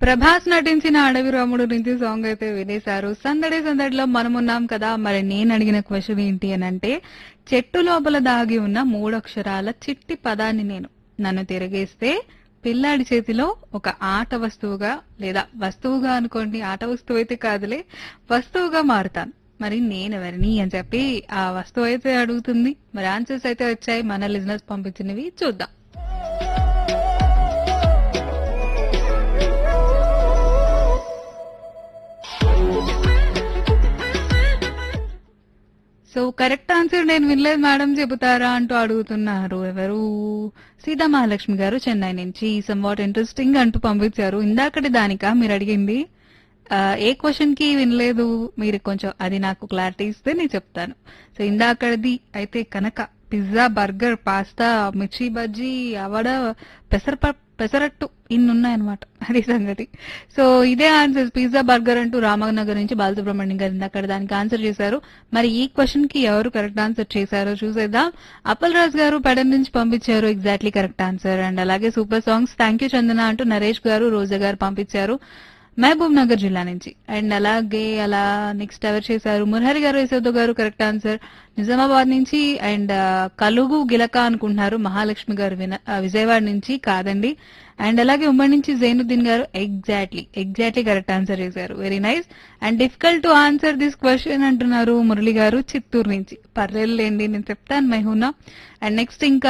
ప్రభాస్ నటించిన అడవి రాముడు నుంచి సాంగ్ అయితే వినేశారు సందడి సందడిలో మనమున్నాం కదా మరి నేను అడిగిన క్వశ్చన్ ఏంటి అని అంటే చెట్టు లోపల దాగి ఉన్న మూడు అక్షరాల చిట్టి పదాన్ని నేను నన్ను తిరగేస్తే పిల్లాడి చేతిలో ఒక ఆట వస్తువుగా లేదా వస్తువుగా అనుకోండి ఆట వస్తువు అయితే కాదులే వస్తువుగా మారుతాను మరి నేను ఎవరిని అని చెప్పి ఆ వస్తువు అయితే అడుగుతుంది మరి ఆన్సర్స్ అయితే వచ్చాయి మన లిజినెస్ పంపించినవి చూద్దాం సో కరెక్ట్ ఆన్సర్ నేను వినలేదు మేడం చెబుతారా అంటూ అడుగుతున్నారు ఎవరు సీతా మహాలక్ష్మి గారు చెన్నై నుంచి సంవాట్ ఇంట్రెస్టింగ్ అంటూ పంపించారు ఇందాకటి దానికా మీరు అడిగింది ఆ, ఏ క్వశ్చన్ కి వినలేదు మీరు కొంచెం అది నాకు క్లారిటీ ఇస్తే నేను చెప్తాను సో ఇందాకది అయితే కనుక పిజ్జా బర్గర్ పాస్తా మిర్చి బజ్జీ అవడ పెసర పెసరట్టు ఇన్ని ఉన్నాయన్నమాట అది సంగతి సో ఇదే ఆన్సర్ పిజ్జా బర్గర్ అంటూ రామనగర్ నుంచి బాలసుబ్రహ్మణ్యం గారు ఇందాక దానికి ఆన్సర్ చేశారు మరి ఈ క్వశ్చన్ కి ఎవరు కరెక్ట్ ఆన్సర్ చేశారో చూసేద్దాం అప్పల్ రాజ్ గారు పెడన్ నుంచి పంపించారు ఎగ్జాక్ట్లీ కరెక్ట్ ఆన్సర్ అండ్ అలాగే super songs thank you Chandana అంటూ నరేష్ గారు రోజా గారు పంపించారు మహబూబ్ నగర్ జిల్లా నుంచి అండ్ అలాగే అలా నెక్స్ట్ ఎవరు చేశారు మురహరి గారు యశోద గారు కరెక్ట్ ఆన్సర్ నిజామాబాద్ నుంచి అండ్ కలుగు గిలక అనుకుంటున్నారు మహాలక్ష్మి గారు విన ఆ, విజయవాడ నుంచి కాదండి అండ్ అలాగే ఉమ్మడి నుంచి Zainuddin garu exactly exactly correct answer చేశారు very nice and difficult to answer this question అంటున్నారు మురళి గారు చిత్తూరు నుంచి పర్లేదులేండి నేను చెప్తాను మైహూనా అండ్ నెక్స్ట్ ఇంకా